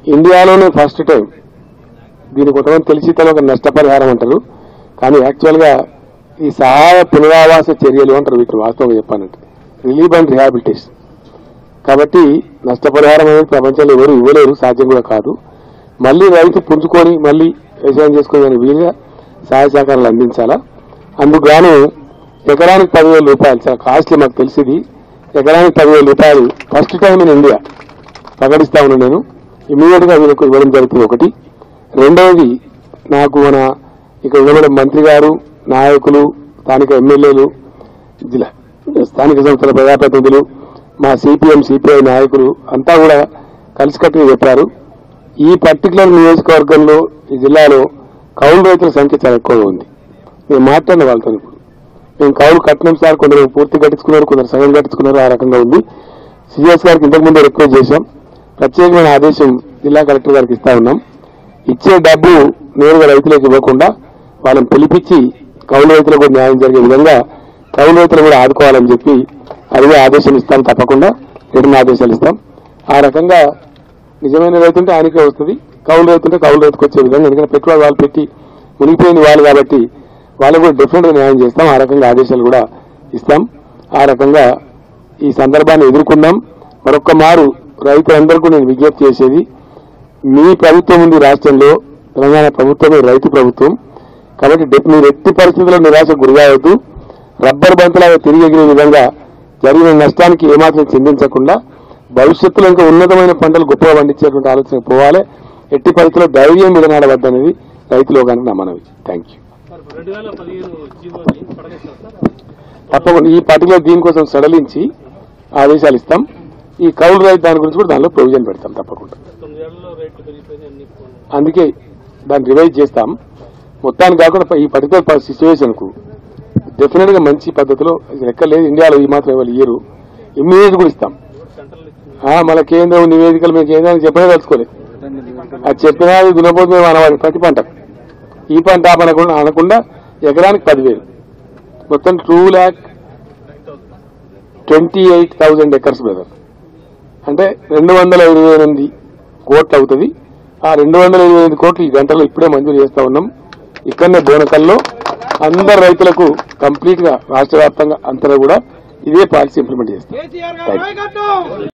ఇండియాలోనే first time దీని కొంతమంది తెలిసి తెలియక నష్టపరిహారం అంటారు కానీ యాక్చువల్గా ఈ సహాయ పునరావాస చర్యలు అంటారు వీటిని వాస్తవంగా చెప్పానంటే రిలీఫ్ అండ్ రిహాబిలిటేషన్ కాబట్టి నష్టపరిహారం అనేది ప్రపంచంలో ఎవరు ఇవ్వలేరు సాధ్యం కూడా కాదు మళ్ళీ రైతు పుంజుకొని మళ్ళీ వ్యవసాయం చేసుకునే వీలుగా సహాయ సహకారాలు అందించాలా అందుకు గాను ఎకరానికి పదివేల రూపాయలు చాలా కాస్ట్లీ మాకు తెలిసింది ఎకరానికి పదివేల రూపాయలు ఫస్ట్ టైం ఇన్ ఇండియా ప్రకటిస్తా ఉన్నాను నేను ఇమీడియట్ గా వీళ్ళకు ఇవ్వడం జరుగుతుంది ఒకటి రెండవది నాకు మన ఇక్కడ ఇవ్వబడే మంత్రి గారు నాయకులు స్థానిక ఎమ్మెల్యేలు జిల్లా స్థానిక సంస్థల ప్రజాప్రతినిధులు మా సిపిఎం సిపిఐ నాయకులు అంతా కూడా కలిసికట్టుగా చెప్పారు ఈ పర్టికులర్ నియోజకవర్గంలో ఈ జిల్లాలో కౌలు రైతుల సంఖ్య చాలా ఎక్కువగా ఉంది నేను మాట్లాడిన వాళ్ళతో ఇప్పుడు మేము కౌలు కట్టినాం సార్ కొందరు పూర్తి కట్టించుకున్నారు కొందరు సగం కట్టించుకున్నారు ఆ రకంగా ఉంది సిఎస్ గారికి ఇంతకు ముందే రిక్వెస్ట్ చేశాం ప్రత్యేకమైన ఆదేశం జిల్లా కలెక్టర్ గారికి ఇస్తా ఉన్నాం ఇచ్చే డబ్బు నేరుగా రైతులకు ఇవ్వకుండా వాళ్ళని పిలిపించి కౌలు రైతులకు కూడా న్యాయం జరిగే విధంగా కౌలు రైతులు కూడా ఆదుకోవాలని చెప్పి అడిగే ఆదేశం ఇస్తాం తప్పకుండా రిటర్న్ ఆదేశాలు ఇస్తాం ఆ రకంగా నిజమైన రైతు ఉంటే ఆయనకే వస్తుంది కౌలు రైతు ఉంటే కౌలు రైతుకు వచ్చే విధంగా ఎందుకంటే పెట్టుబడి వాళ్ళు పెట్టి మునిగిపోయింది వాళ్ళు కాబట్టి వాళ్ళకు కూడా డిఫరెంట్ గా న్యాయం చేస్తాం ఆ రకంగా ఆదేశాలు కూడా ఇస్తాం ఆ రకంగా ఈ సందర్భాన్ని ఎదుర్కొన్నాం మరొక్క మారు రైతులందరికీ నేను విజ్ఞప్తి చేసేది మీ ప్రభుత్వం ఉంది రాష్ట్రంలో తెలంగాణ ప్రభుత్వమే రైతు ప్రభుత్వం కాబట్టి డె- మీరు ఎట్టి పరిస్థితుల్లో నిరాశకు గురికావద్దు రబ్బర్ బంతులాగా తిరిగి ఎగిరే విధంగా జరిగిన నష్టానికి ఏమాత్రం చిందించకుండా భవిష్యత్తులో ఇంకా ఉన్నతమైన పంటలు గొప్పగా పండించేటువంటి ఆలోచన పోవాలి ఎట్టి పరిస్థితుల్లో ధైర్యం విడనాడవద్దనేది రైతులు కానీ నా మనవి థ్యాంక్ యూ సార్ రెండు వేల పదిహేను జీవోని పడగేస్తారు సార్ తప్పకుండా ఈ పర్టికులర్ దీనికోసం సడలించి ఆదేశాలు ఇస్తాం ఈ కౌలు రైతు దాని గురించి కూడా దానిలో ప్రొవిజన్ పెడతాం తప్పకుండా తొమ్మిదేళ్లలో రేట్లు పెరిగిపోయినాయి అన్ని అందుకే దాన్ని రివైజ్ చేస్తాం మొత్తానికి కాకుండా ఈ పర్టికులర్ సిచ్యువేషన్ కు డెఫినెట్ గా మంచి పద్ధతిలో లెక్క లేదు ఇండియాలో ఈ మాత్రం ఇవ్వాలి ఇయ్యరు ఇమ్మీడియట్ కూడా ఇస్తాం సెంట్రల్ ఇచ్చింది ఆ, మన కేంద్రం నివేదికలు మేము కేంద్రానికి చెప్పనే తెలుసుకోలేదు అది చెప్పినా అది దున్నపోతే మేము అనవాలి ప్రతి పంట ఈ పంట అనకుండా అనకుండా ఎకరానికి పదివేలు మొత్తం two lakh twenty eight thousand acres brother అంటే రెండు వందల ఇరవై ఎనిమిది కోట్లు అవుతుంది ఆ రెండు వందల ఇరవై ఎనిమిది కోట్లు ఈ గంటలో ఇప్పుడే మంజూరు చేస్తా ఉన్నాం ఇక్కడనే బోనకల్లో అందరు రైతులకు కంప్లీట్ గా రాష్ట్ర వ్యాప్తంగా అంతటా కూడా ఇదే పాలసీ ఇంప్లిమెంట్ చేస్తాం కేసీఆర్ Thank గారి you. నాయకత్వం